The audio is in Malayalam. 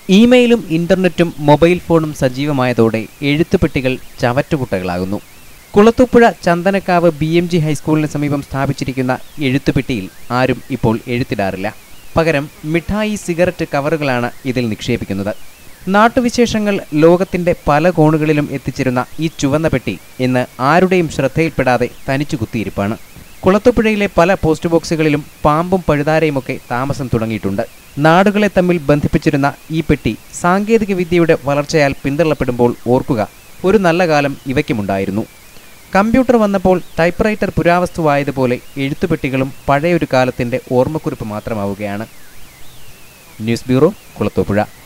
ഇമെയിലും ഇന്റർനെറ്റും മൊബൈൽ ഫോണും സജീവമായതോടെ എഴുത്തുപെട്ടികൾ ചവറ്റുകുട്ടകളാകുന്നു Kulathupuzha Chandanakkavu B M G ഹൈസ്കൂളിന് സമീപം സ്ഥാപിച്ചിരിക്കുന്ന എഴുത്തുപെട്ടിയിൽ ആരും ഇപ്പോൾ എഴുത്തിടാറില്ല പകരം മിഠായി സിഗരറ്റ് കവറുകളാണ് ഇതിൽ നിക്ഷേപിക്കുന്നത് നാട്ടുവിശേഷങ്ങൾ ലോകത്തിന്റെ പല കോണുകളിലും എത്തിച്ചിരുന്ന ഈ ചുവന്ന പെട്ടി ഇന്ന് ആരുടെയും ശ്രദ്ധയിൽപ്പെടാതെ തനിച്ചു കുത്തിയിരിപ്പാണ് കുളത്തുപുഴയിലെ പല പോസ്റ്റ് ബോക്സുകളിലും പാമ്പും പഴുതാരയുമൊക്കെ താമസം തുടങ്ങിയിട്ടുണ്ട് നാടുകളെ തമ്മിൽ ബന്ധിപ്പിച്ചിരുന്ന ഈ പെട്ടി സാങ്കേതിക വിദ്യയുടെ വളർച്ചയാൽ പിന്തള്ളപ്പെടുമ്പോൾ ഓർക്കുക ഒരു നല്ല കാലം ഇവയ്ക്കുമുണ്ടായിരുന്നു കമ്പ്യൂട്ടർ വന്നപ്പോൾ ടൈപ്പ്റൈറ്റർ പുരാവസ്തുവായതുപോലെ എഴുത്തുപെട്ടികളും പഴയൊരു കാലത്തിന്റെ ഓർമ്മക്കുറിപ്പ് മാത്രമാവുകയാണ് ന്യൂസ് ബ്യൂറോ കുളത്തൂപ്പുഴ